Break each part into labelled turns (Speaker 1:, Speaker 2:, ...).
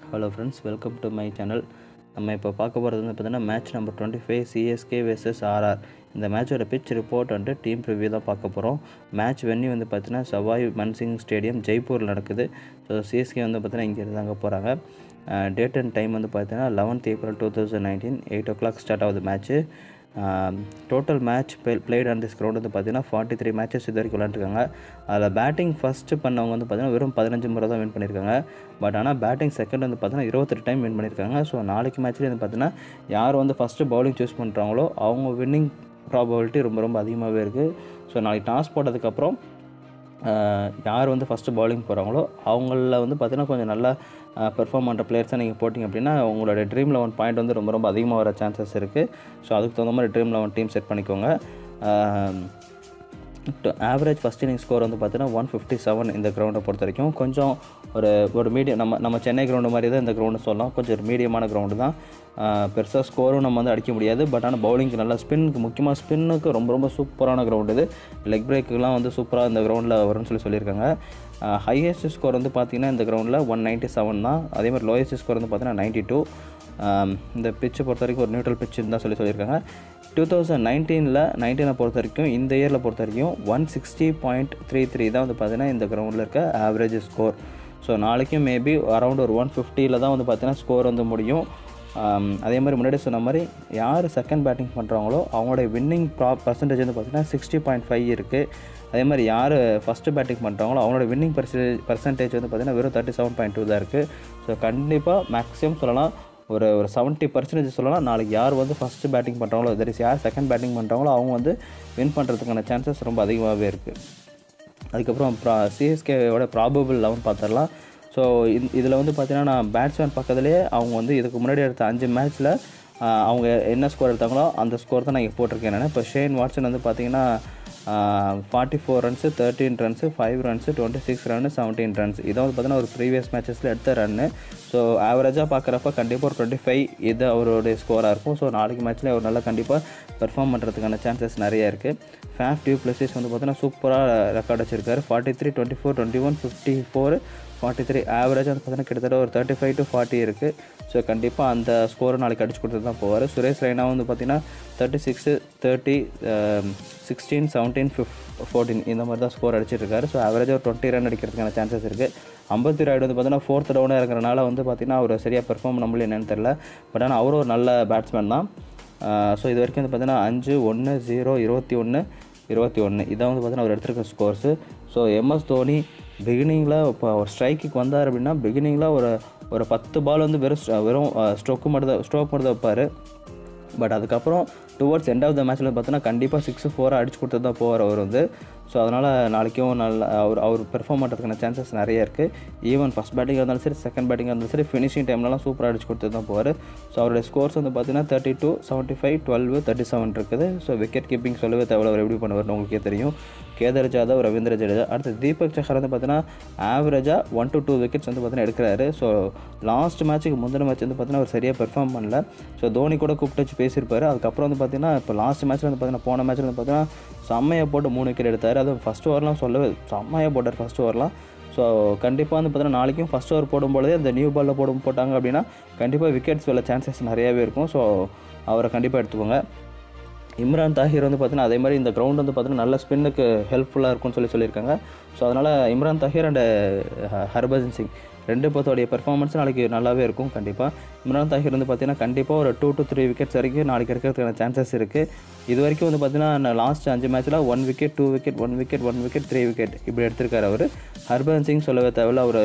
Speaker 1: Hello friends welcome to my channel நம்ம இப்போ பார்க்க போகிறது வந்து பார்த்தீங்கன்னா match number twenty five CSK versus RR இந்த மேட்சோட பிச் ரிப்போர்ட் வந்து டீம் ரிவ்யூ தான் பார்க்க போகிறோம் மேட்ச் வென்னி வந்து பார்த்தீங்கன்னா சவாய் மன்சிங் ஸ்டேடியம் ஜெய்ப்பூரில் நடக்குது ஸோ சிஎஸ்கே வந்து பார்த்தீங்கன்னா இங்கே இருந்தாங்க போகிறாங்க டேட் அண்ட் டைம் வந்து பார்த்தீங்கன்னா eleventh April two thousand nineteen eight o'clock start ஆகுது match total match played on this ground வந்து பார்த்தீங்கன்னா ஃபார்ட்டி த்ரீ மேட்சஸ் இது வரைக்கும் விளாண்டுருக்காங்க அதில் பேட்டிங் ஃபஸ்ட்டு பண்ணவங்க வந்து பார்த்தீங்கன்னா வெறும் பதினஞ்சு முறை தான் வின் பண்ணியிருக்காங்க பட் ஆனால் பேட்டிங் செகண்ட் வந்து பார்த்தீங்கன்னா இருபத்தெட்டு டைம் வின் பண்ணியிருக்காங்க ஸோ நாளைக்கு மேட்ச்லேயே வந்து பார்த்தீங்கன்னா யார் வந்து ஃபஸ்ட்டு பவுலிங் சூஸ் பண்ணுறாங்களோ அவங்க வின்னிங் ப்ராபபிலிட்டி ரொம்ப ரொம்ப அதிகமாகவே இருக்குது ஸோ நாளைக்கு டாஸ் போட்டதுக்கப்புறம் யார் வந்து ஃபஸ்ட்டு பவுலிங் போகிறாங்களோ அவங்களில் வந்து பார்த்தீங்கன்னா கொஞ்சம் நல்லா பெர்ஃபார்ம் பண்ணுற பிளேயர்ஸாக நீங்கள் போட்டிங்க அப்படின்னா உங்களோட ட்ரீம் லெவன் பாயிண்ட் வந்து ரொம்ப ரொம்ப அதிகமாக வர சான்சஸ் இருக்குது ஸோ அதுக்கு தகுந்த மாதிரி ட்ரீம் லெவன் டீம் செட் பண்ணிக்கோங்க ஆவரேஜ் ஃபஸ்ட் இன்னிங் ஸ்கோர் வந்து பார்த்தீங்கன்னா ஒன் ஃபிஃப்டி செவன் இந்த கிரவுண்டை பொறுத்த வரைக்கும் கொஞ்சம் ஒரு ஒரு மீடியம் நம்ம நம்ம சென்னை கிரவுண்டு மாதிரி தான் இந்த கிரவுண்டு சொல்லலாம் கொஞ்சம் ஒரு மீடியமான கிரவுண்டு தான் பெருசாக ஸ்கோரும் நம்ம வந்து அடிக்க முடியாது பட் ஆனால் பவுலிங்க்கு நல்லா ஸ்பின்னுக்கு முக்கியமாக ஸ்பின்னுக்கு ரொம்ப ரொம்ப சூப்பரான கிரவுண்டு இது லெக் பிரேக்குலாம் வந்து சூப்பராக இந்த கிரவுண்டில் வரும்னு சொல்லி சொல்லியிருக்காங்க ஹையஸ்ட் ஸ்கோர் வந்து பார்த்திங்கன்னா இந்த கிரவுண்டில் ஒன் நைன்ட்டி செவன் தான் அதே மாதிரி லோயஸ்ட் ஸ்கோர் வந்து பார்த்தீங்கன்னா நைன்ட்டி டூ இந்த பிச்சை பொறுத்த வரைக்கும் ஒரு நியூட்ரல் பிச்சுன்னு தான் சொல்லி சொல்லியிருக்காங்க டூ தௌசண்ட் நைன்டீனில் நைன்டீனை பொறுத்த வரைக்கும் இந்த இயரில் பொறுத்த வரைக்கும் one sixty point three three தான் வந்து பார்த்தீங்கன்னா இந்த கிரவுண்டில் இருக்க ஆவரேஜ் ஸ்கோர் ஸோ நாளைக்கும் மேபி அரௌண்ட் ஒரு ஒன் ஃபிஃப்டியில் தான் வந்து பார்த்தீங்கன்னா ஸ்கோர் வந்து முடியும் அதே மாதிரி முன்னாடி சொன்ன மாதிரி யார் செகண்ட் பேட்டிங் பண்ணுறாங்களோ அவங்களோட வின்னிங் ப்ரா பர்சன்டேஜ் வந்து பார்த்திங்கன்னா சிக்ஸ்டி பாயிண்ட் ஃபைவ் இருக்குது அதே மாதிரி யார் ஃபஸ்ட்டு பேட்டிங் பண்ணுறாங்களோ அவங்களோட வின்னிங் பர்சன்டேஜ் பர்சன்டேஜ் வந்து பார்த்திங்கன்னா வெறும் தேர்ட்டி செவன் பாயிண்ட் டூ தான் இருக்குது ஸோ கண்டிப்பாக மேக்ஸிமம் சொல்லலாம் ஒரு ஒரு செவன்ட்டி பர்சன்டேஜ் சொல்லலாம் நாளைக்கு யார் வந்து ஃபஸ்ட்டு பேட்டிங் பண்ணுறாங்களோ தட் இஸ் யார் செகண்ட் பேட்டிங் பண்ணுறாங்களோ அவங்க வந்து வின் பண்ணுறதுக்கான சான்சஸ் ரொம்ப அதிகமாகவே இருக்குது அதுக்கப்புறம் ப்ரா சிஎஸ்கேவோட ப்ராபபிள் லெவன் பார்த்துடலாம் ஸோ இதில் வந்து பார்த்தீங்கன்னா நான் பேட்ஸ்மேன் பக்கத்துலேயே அவங்க வந்து இதுக்கு முன்னாடி எடுத்த அஞ்சு மேட்ச்சில் அவங்க என்ன ஸ்கோர் எடுத்தாங்களோ அந்த ஸ்கோர் தான் நான் இங்கே போட்டிருக்கேன் நான் இப்போ ஷேன் வாட்சன் வந்து பார்த்தீங்கன்னா forty four runs thirteen runs five runs twenty six run seventeen runs இதை வந்து பார்த்தீங்கன்னா ஒரு ப்ரீவியஸ் மேட்சஸில் எடுத்த ரன்னு ஸோ ஆவரேஜாக பார்க்குறப்ப கண்டிப்பாக ஒரு டுவெண்ட்டி ஃபைவ் இது அவருடைய ஸ்கோராக இருக்கும் ஸோ நாளைக்கு மேட்ச்சில் அவர் நல்லா கண்டிப்பாக பெர்ஃபார்ம் பண்ணுறதுக்கான சான்சஸ் நிறைய இருக்குது ஃபேஃப் டியூ ப்ளஸஸ் வந்து பார்த்தீங்கன்னா சூப்பராக ரெக்கார்ட் வச்சிருக்காரு forty three twenty four twenty one fifty four forty three average வந்து பார்த்தீங்கன்னா கிட்டத்தட்ட ஒரு தேர்ட்டி ஃபைவ் டு ஃபார்ட்டி இருக்குது ஸோ கண்டிப்பாக அந்த ஸ்கோரை நாளைக்கு அடிச்சு கொடுத்து தான் போவார் சுரேஷ் ரெய்னா வந்து பார்த்தீங்கன்னா thirty six thirty sixteen seventeen ஃபிஃப் ஃபோர்டீன் இந்த மாதிரி தான் ஸ்கோர் அடிச்சிருக்காரு ஸோ ஆவரேஜாக ஒரு டுவெண்ட்டி ரன் அடிக்கிறதுக்கான சான்சஸ் இருக்குது ஐம்பத்தி ராய்டு வந்து பார்த்தீங்கன்னா ஃபோர்த் டவுனாக இருக்கிறனால வந்து பார்த்தீங்கன்னா அவர் சரியாக பெர்ஃபார்ம் பண்ண முடியல என்னன்னு தெரில பட் ஆனால் அவரும் ஒரு நல்ல பேட்ஸ்மேன் தான் ஸோ இது வரைக்கும் வந்து பார்த்தீங்கன்னா அஞ்சு ஒன்று ஜீரோ இருபத்தி ஒன்று இருபத்தி ஒன்று இதான் வந்து பார்த்தீங்கன்னா அவர் எடுத்திருக்க ஸ்கோர்ஸு ஸோ எம்எஸ் தோனி பிகினிங்கில் இப்போ ஒரு ஸ்ட்ரைக்குக்கு வந்தார் அப்படின்னா பிகினிங்கில் ஒரு ஒரு பத்து பால் வந்து வெறும் வெறும் ஸ்ட்ரோக்கு மட்டும் தான் ஸ்ட்ரோக் மட்டும் தான் வைப்பார் பட் அதுக்கப்புறம் டுவர்ட்ஸ் எண்ட் ஆஃப் த மேட்ச்சில் பார்த்தீங்கன்னா கண்டிப்பாக சிக்ஸ் ஃபோராக அடிச்சு கொடுத்து தான் போவார் அவர் வந்து ஸோ அதனால் நாளைக்கும் நல்ல அவர் அவர் பெர்ஃபார்ம் பண்ணுறதுக்கான சான்சஸ் நிறைய இருக்குது ஈவன் ஃபஸ்ட் பேட்டிங்காக இருந்தாலும் சரி செகண்ட் பேட்டிங்காக இருந்தாலும் சரி ஃபினிஷிங் டைம்லலாம் சூப்பராக அடிச்சு கொடுத்து தான் போவார் ஸோ அவருடைய ஸ்கோர்ஸ் வந்து பார்த்தீங்கன்னா thirty two seventy five twelve thirty seven இருக்குது ஸோ விக்கெட் கீப்பிங் சொல்லவே தேவை அவர் எப்படி பண்ணுவார்னு உங்களுக்கே தெரியும் கேதர் ஜாதவ் ரவீந்திர ஜடேஜா அடுத்து தீபக் சஹர் வந்து பார்த்தீங்கன்னா ஆவரேஜாக ஒன் டு டூ விக்கெட்ஸ் வந்து பார்த்தீங்கன்னா எடுக்கிறாரு ஸோ லாஸ்ட் மேட்ச்சுக்கு முந்தின மேட்ச் வந்து பார்த்தீங்கன்னா அவர் சரியாக பெர்ஃபார்ம் பண்ணல ஸோ தோனி கூட கூப்பிட்டு வச்சு பேசியிருப்பார் அதுக்கப்புறம் வந்து பார்த்தீங்கன்னா இப்போ லாஸ்ட் மேட்ச்சில் வந்து பார்த்தீங்கன்னா போன மேட்ச்சில் வந்து பார்த்தீங்கன்னா செம்மையாக போட்டு மூணு விக்கெட் எடுத்தார் அதுவும் ஃபஸ்ட் ஓவர்லாம் சொல்லவே செம்மையாக போட்டார் ஃபஸ்ட் ஓவர்லாம் ஸோ கண்டிப்பாக வந்து பார்த்தீங்கன்னா நாளைக்கும் ஃபஸ்ட் ஓவர் போடும்பொழுதே அந்த நியூ பாலில் போடும் போட்டாங்க அப்படின்னா கண்டிப்பாக விக்கெட்ஸ் வெல்ல சான்சஸ் நிறையாவே இருக்கும் ஸோ அவரை கண்டிப்பாக எடுத்துக்கோங்க இம்ரான் தாஹிர் வந்து பார்த்தீங்கன்னா அதே மாதிரி இந்த கிரவுண்ட் வந்து பார்த்தீங்கன்னா நல்ல ஸ்பின்னுக்கு ஹெல்ப்ஃபுல்லாக இருக்கும்னு சொல்லி சொல்லியிருக்காங்க ஸோ அதனால் இம்ரான் தாஹிர் அண்ட் ஹர்பஜன் சிங் ரெண்டு பேர்த்தோடைய பெர்ஃபார்மன்ஸ் நாளைக்கு நல்லாவே இருக்கும் கண்டிப்பாக இம்ரான் தாஹிர் வந்து பார்த்தீங்கன்னா கண்டிப்பாக ஒரு டூ டு த்ரீ விக்கெட்ஸ் வரைக்கும் நாளைக்கு இருக்கிறதுக்கான சான்சஸ் இருக்குது இது வரைக்கும் வந்து பார்த்தீங்கன்னா லாஸ்ட் அஞ்சு மேட்ச்சில் one wicket two wicket one wicket one wicket three wicket இப்படி எடுத்திருக்காரு அவர் ஹர்பஜன் சிங் சொல்லவே தேவையில்ல அவர்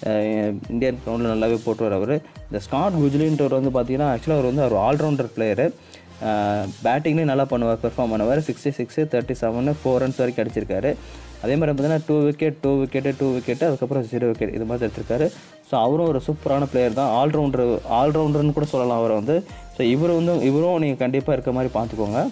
Speaker 1: இந்தியன் கிரவுண்டில் நல்லாவே போட்டுவார் அவர் இந்த ஸ்காட் குஜ்லின்றவர் வந்து பார்த்தீங்கன்னா ஆக்சுவலாக அவர் வந்து ஒரு ஆல்ரவுண்டர் பிளேயரு பேட்டிங்லேயும் நல்லா பண்ணுவார் பெர்ஃபார்ம் பண்ணுவார் sixty six thirty seven four runs வரைக்கும் அடிச்சிருக்காரு அதே மாதிரி பார்த்தீங்கன்னா two wicket two wicket two wicket அதுக்கப்புறம் ஜீரோ விக்கெட் இது மாதிரி எடுத்திருக்காரு ஸோ அவரும் ஒரு சூப்பரான பிளேயர் தான் ஆல்ரவுண்டர் ஆல்ரவுண்டர்னு கூட சொல்லலாம் அவரை வந்து ஸோ இவர் வந்து இவரும் நீங்கள் கண்டிப்பாக இருக்க மாதிரி பார்த்துக்கோங்க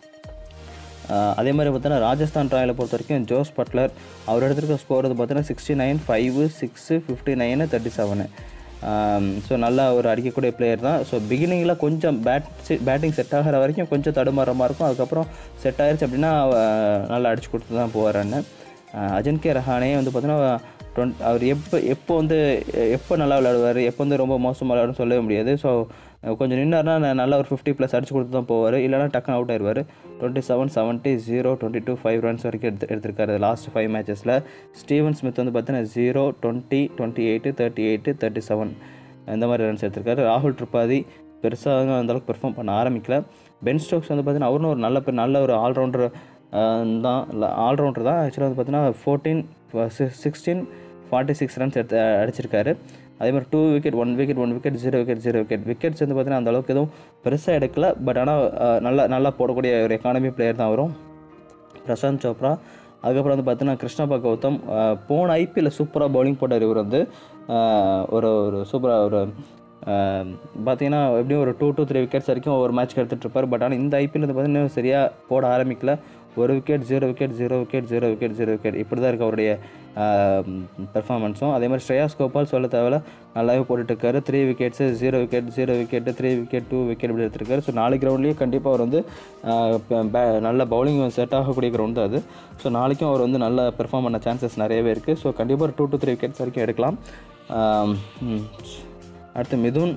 Speaker 1: அதே மாதிரி பார்த்தீங்கன்னா ராஜஸ்தான் ராயலை பொறுத்த வரைக்கும் ஜோஸ் பட்லர் அவர் எடுத்திருக்க ஸ்கோர் வந்து பார்த்தீங்கன்னா sixty nine five six fifty nine thirty seven so நல்லா ஒரு அடிக்கக்கூடிய பிளேயர் தான் ஸோ பிகினிங்கில் கொஞ்சம் பேட் பேட்டிங் செட் ஆகிற வரைக்கும் கொஞ்சம் தடுமாற மாதிரி இருக்கும் அதுக்கப்புறம் செட் ஆகிருச்சு அப்படின்னா நல்லா அடிச்சு கொடுத்து தான் போகிறான்னு அஜன்கே ரஹானே வந்து பார்த்தீங்கன்னா டுவெண்ட் அவர் எப்போ எப்போ வந்து எப்போ நல்லா விளையாடுவார் எப்போ வந்து ரொம்ப மோசமாக விளையாடுன்னு சொல்லவே முடியாது ஸோ கொஞ்சம் நின்னார்னா ந- நல்லா ஒரு ஃபிஃப்டி ப்ளஸ் அடிச்சு கொடுத்து தான் போவார் இல்லைனா டக்குன்னு அவுட் ஆயிடுவார் twenty seven seventy zero twenty two five runs வரைக்கும் எடுத்து எடுத்திருக்காரு லாஸ்ட் ஃபைவ் மேட்சஸில் ஸ்டீவன் ஸ்மித் வந்து பார்த்தீங்கன்னா zero twenty twenty eight thirty eight thirty seven இந்த மாதிரி ரன்ஸ் எடுத்திருக்காரு ராகுல் திரிபாதி பெருசாக அந்த அளவுக்கு பெர்ஃபார்ம் பண்ண ஆரம்பிக்கல பென் ஸ்டோக்ஸ் வந்து பார்த்தீங்கன்னா அவரும் ஒரு நல்ல பெ- நல்ல ஒரு ஆல்ரவுண்டர் தான் ஆல்ரவுண்டர் தான் ஆக்சுவலாக வந்து பார்த்தீங்கன்னா fourteen sixteen forty six runs எடுத்து அடிச்சிருக்காரு அதே மாதிரி two wicket one wicket one wicket zero wicket zero wicket wickets வந்து பார்த்தீங்கன்னா அந்த அளவுக்கு எதுவும் பெருசாக எடுக்கல பட் ஆனால் நல்லா நல்லா போடக்கூடிய ஒரு எக்கானமி பிளேயர் தான் வரும் பிரசாந்த் சோப்ரா அதுக்கப்புறம் வந்து பார்த்தீங்கன்னா கிருஷ்ணப்பா கௌதம் அஹ், போன ஐபிஎல்ல சூப்பராக பவுலிங் போட்டார் இவர் வந்து அஹ், ஒரு ஒரு சூப்பராக ஒரு அஹ், பார்த்தீங்கன்னா எப்படியும் ஒரு டூ டூ த்ரீ விக்கெட்ஸ் வரைக்கும் ஒவ்வொரு மேட்ச்க்கு எடுத்துகிட்டு இருப்பார் பட் ஆனால் இந்த ஐபிஎல் வந்து பார்த்தீங்கன்னா சரியாக போட ஆரம்பிக்கல ஒரு wicket zero wicket zero wicket zero wicket zero wicket இப்படி தான் இருக்குது அவருடைய பெர்ஃபார்மன்ஸும் அதே மாதிரி ஸ்ரேயாஸ் கோபால் சொல்ல தேவையில்ல நல்லாவே போட்டுட்டு இருக்காரு three wickets zero wicket zero wicket three wicket two wicket இப்படி எடுத்திருக்காரு ஸோ நாலு கிரவுண்ட்லேயும் கண்டிப்பாக அவர் வந்து ஆஹ், ப- ப- நல்ல பவுலிங் செட் ஆகக்கூடிய கிரவுண்ட் தான் அது ஸோ நாளைக்கும் அவர் வந்து நல்ல பெர்ஃபார்ம் பண்ண சான்சஸ் நிறையவே இருக்குது ஸோ கண்டிப்பாக ஒரு டூ டு த்ரீ விக்கெட்ஸ் வரைக்கும் எடுக்கலாம் ஆம், ம். அடுத்து மிதுன்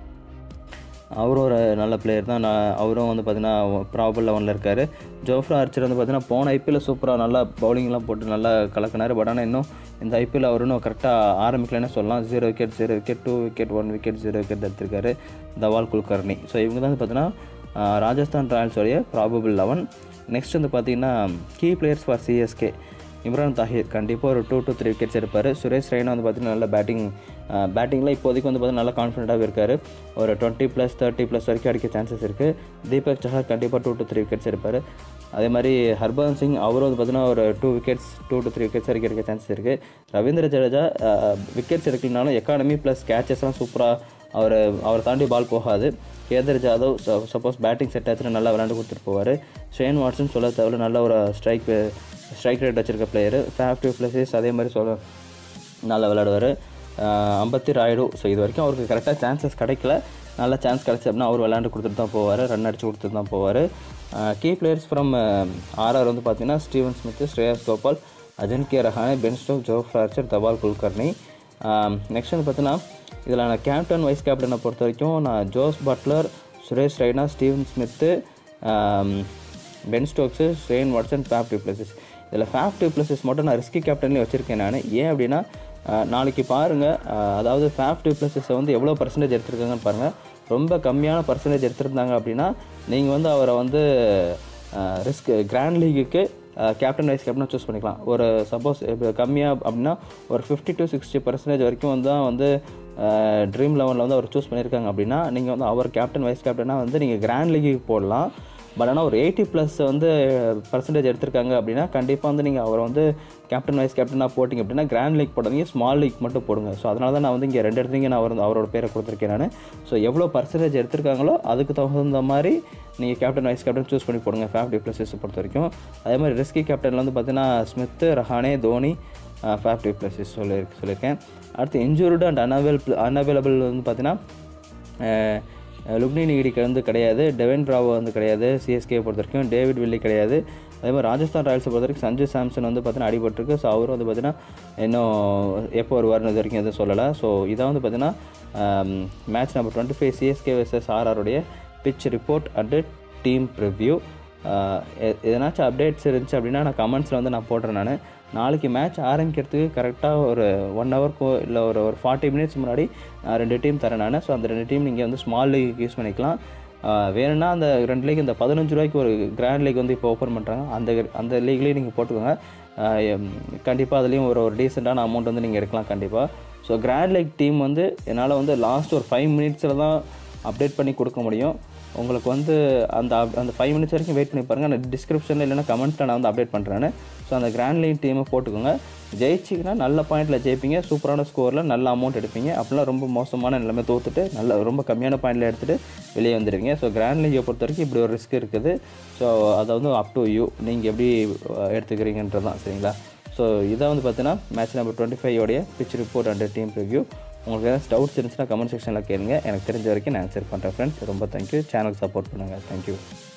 Speaker 1: அவரும் ஒரு நல்ல பிளேயர் தான் நான் அவரும் வந்து பார்த்தீங்கன்னா ப்ராபல் லெவனில் இருக்கார் ஜோஃப்ரா ஆர்ச்சர் வந்து பார்த்தீங்கன்னா போன ஐபிஎல் சூப்பராக நல்லா பவுலிங்லாம் போட்டு நல்லா கலக்கினார் பட் ஆனால் இன்னும் இந்த ஐபிஎல் அவர் இன்னும் கரெக்டாக ஆரம்பிக்கலன்னு சொல்லலாம் zero wicket zero wicket two wicket one wicket zero wicket எடுத்திருக்காரு தவால் குல்கர்னி ஸோ இவங்க தான் வந்து பார்த்தீங்கன்னா ராஜஸ்தான் ராயல்ஸோடைய ப்ராபபிள் லெவன் நெக்ஸ்ட் வந்து பார்த்தீங்கன்னா key players for CSK Imran Tahir கண்டிப்பாக ஒரு டூ to த்ரீ விக்கெட்ஸ் எடுப்பார் சுரேஷ் ரெய்னா வந்து பார்த்தீங்கன்னா நல்ல பேட்டிங் பேட்டிங்கில் இப்போதைக்கு வந்து பார்த்தீங்கன்னா நல்லா கான்ஃபிடண்ட்டாகவே இருக்கார் ஒரு டுவெண்ட்டி ப்ளஸ் தேர்ட்டி ப்ளஸ் வரைக்கும் அடிக்க சான்சஸ் இருக்குது தீபக் சஹார் கண்டிப்பாக டூ to த்ரீ விக்கெட்ஸ் எடுப்பார் அதே மாதிரி ஹர்பன் சிங் அவரும் வந்து பார்த்தீங்கன்னா ஒரு two wickets two to three wickets வரைக்கும் எடுக்க சான்சஸ் இருக்குது ரவீந்திர ஜடேஜா விக்கெட்ஸ் எடுக்கலனாலும் எக்கானமி ப்ளஸ் கேச்சஸ்லாம் சூப்பராக அவர் அவரை தாண்டி பால் போகாது Kedar Jadhav suppose batting set ஆச்சுன்னா நல்லா விளையாண்டு கொடுத்துட்டு போவார் ஷேன் வாட்ஸன் சொல்ல தேவையில்ல நல்ல ஒரு ஸ்ட்ரைக் ஸ்ட்ரைக் ரேட் வச்சிருக்க பிளேயர் ஃபேஃப்டி ப்ளஸஸ் அதே மாதிரி சொல்ல நல்லா விளையாடுவார் அம்பத்தி ராயுடு ஸோ இது வரைக்கும் அவருக்கு கரெக்டாக சான்சஸ் கிடைக்கல நல்ல சான்ஸ் கிடச்சி அப்படின்னா அவர் விளையாண்டு கொடுத்துட்டு தான் போவார் ரன் அடிச்சு கொடுத்துட்டு தான் போவார் கீ பிளேயர்ஸ் ஃப்ரம் ஆர்ஆர் வந்து பார்த்தீங்கன்னா Steven Smith Shreyas Gopal Ajinkya Rahane Ben Stoke ஜோ ஃப்ராச்சர் தபால் குல்கர்னி நெக்ஸ்ட் வந்து பார்த்தீங்கன்னா இதில் நான் கேப்டன் வைஸ் கேப்டனை பொறுத்த வரைக்கும் நான் Jos Buttler Suresh Raina Steven Smith Ben Stokes Shane Watson Faf du Plessis இதில் ஃபேஃப் டிப்ளஸஸ் மட்டும் நான் ரிஸ்கி கேப்டன்லேயே வச்சுருக்கேன் நான் ஏன் அப்படின்னா அஹ், நாளைக்கு பாருங்கள் அதாவது ஃபேஃப் டிப்ளஸஸை வந்து எவ்வளோ பர்சன்டேஜ் எடுத்திருக்காங்கன்னு பாருங்கள் ரொம்ப கம்மியான பர்சன்டேஜ் எடுத்திருந்தாங்க அப்படின்னா நீங்கள் வந்து அவரை வந்து ரிஸ்க் கிராண்ட் லீகுக்கு கேப்டன் வைஸ் கேப்டனாக சூஸ் பண்ணிக்கலாம் ஒரு சப்போஸ் இப்போ கம்மியாக அப்படின்னா ஒரு ஃபிஃப்டி டு சிக்ஸ்டி பர்சன்டேஜ் வரைக்கும் வந்து தான் வந்து ட்ரீம் லெவனில் வந்து அவர் சூஸ் பண்ணியிருக்காங்க அப்படின்னா நீங்கள் வந்து அவர் கேப்டன் வைஸ் கேப்டனாக வந்து நீங்கள் கிராண்ட் லீகுக்கு போடலாம் பட் ஆனால் ஒரு எயிட்டி ப்ளஸ் வந்து பர்சன்டேஜ் எடுத்திருக்காங்க அப்படின்னா கண்டிப்பாக வந்து நீங்கள் அவரை வந்து கேப்டன் வைஸ் கேப்டனாக போட்டிங்க அப்படின்னா கிராண்ட் லீக் போடாதீங்க ஸ்மால் லீக் மட்டும் போடுங்க ஸோ அதனால தான் நான் வந்து இங்கே ரெண்டு இடத்துலையும் நான் அவர் அவரோட பேரை கொடுத்துருக்கேன் நான் ஸோ எவ்வளோ பர்சன்டேஜ் எடுத்திருக்காங்களோ அதுக்கு தகுந்த மாதிரி நீங்கள் கேப்டன் வைஸ் கேப்டன் சூஸ் பண்ணி போடுங்க ஃபேஃப் டிப்ளஸஸ் பொறுத்த வரைக்கும் அதே மாதிரி ரிஸ்கி கேப்டனில் வந்து பார்த்தீங்கன்னா Smith Rahane Dhoni Faf du Plessis சொல்லி சொல்லியிருக்கேன் அடுத்து இன்ஜூர்டு அண்ட் அன்அவைல் அன்அவைலபிள் வந்து பார்த்தீங்கன்னா அஹ், லுக்னி நிகிடிக்கு வந்து கிடையாது டெவன் பிராவோ வந்து கிடையாது சிஎஸ்கே பொறுத்த வரைக்கும் டேவிட் வில்லி கிடையாது அதே மாதிரி ராஜஸ்தான் ராயல்ஸை பொறுத்த வரைக்கும் சஞ்சு சாம்சன் வந்து பார்த்தீங்கன்னா அடிபட்டிருக்கு ஸோ அவரும் வந்து பார்த்தீங்கன்னா இன்னும் எப்போ வருவார்னு இது வரைக்கும் எதுவும் சொல்லலை ஸோ இதான் வந்து பார்த்தீங்கன்னா match number twenty five CSK versus ஆர்ஆருடைய pitch report and team preview எதனாச்சும் அப்டேட்ஸ் இருந்துச்சு அப்படின்னா நான் கமெண்ட்ஸில் வந்து நான் போடுறேன் நான் நாளைக்கு மேட்ச் ஆரம்பிக்கிறதுக்கு கரெக்டாக ஒரு ஒன் ஹவர்க்கோ இல்லை ஒரு ஒரு ஃபார்ட்டி மினிட்ஸ் முன்னாடி நான் ரெண்டு டீம் தரேன் நான் ஸோ அந்த ரெண்டு டீம் நீங்கள் வந்து ஸ்மால் லீக் யூஸ் பண்ணிக்கலாம் ஆஹ் வேணும்னா அந்த ரெண்டு லீக் இந்த பதினஞ்சு ரூபாய்க்கு ஒரு கிராண்ட் லீக் வந்து இப்போ ஓப்பன் பண்ணுறாங்க அந்த அந்த லீக்லேயும் நீங்கள் போட்டுக்கோங்க கண்டிப்பாக அதுலேயும் ஒரு ஒரு டீசெண்டான அமௌண்ட் வந்து நீங்கள் எடுக்கலாம் கண்டிப்பாக ஸோ கிராண்ட் லீக் டீம் வந்து என்னால் வந்து லாஸ்ட் ஒரு ஃபைவ் மினிட்ஸில் தான் அப்டேட் பண்ணி கொடுக்க முடியும் உங்களுக்கு வந்து அந்த up- அந்த ஃபைவ் மினிட்ஸ் வரைக்கும் வெயிட் பண்ணி பாருங்கள் அந்த டிஸ்கிரிப்ஷனில் இல்லைன்னா கமெண்ட்ஸில் நான் வந்து அப்டேட் பண்ணுறேன் ஸோ அந்த கிராண்ட் லீக் டீமை போட்டுக்கோங்க ஜெயிச்சிங்கன்னா நல்ல பாயிண்டில் ஜெயிப்பீங்க சூப்பரான ஸ்கோரில் நல்ல அமௌண்ட் எடுப்பீங்க அப்படிலாம் ரொம்ப மோசமான நிலைமை தோத்துட்டு நல்ல ரொம்ப கம்மியான பாயிண்டில் எடுத்துகிட்டு வெளியே வந்துடுவீங்க ஸோ கிராண்ட் லீகை பொறுத்த வரைக்கும் இப்படி ஒரு ரிஸ்க் இருக்குது ஸோ அதை வந்து அப் டு யூ நீங்கள் எப்படி அஹ், எடுத்துக்கிறீங்கன்றது தான் சரிங்களா ஸோ இதை வந்து பார்த்தீங்கன்னா மேட்ச் நம்பர் டுவெண்ட்டி ஃபைவ் உடைய pitch report and team review உங்களுக்கு ஏதாவது டவுட்ஸ் இருந்துச்சுன்னா கமெண்ட் செக்ஷனில் கேளுங்க எனக்கு தெரிஞ்ச வரைக்கும் நான் ஆன்சர் பண்ணுறேன் ஃப்ரெண்ட்ஸ் ரொம்ப தேங்க்யூ சேனல் சப்போர்ட் பண்ணுங்கள் தேங்க்யூ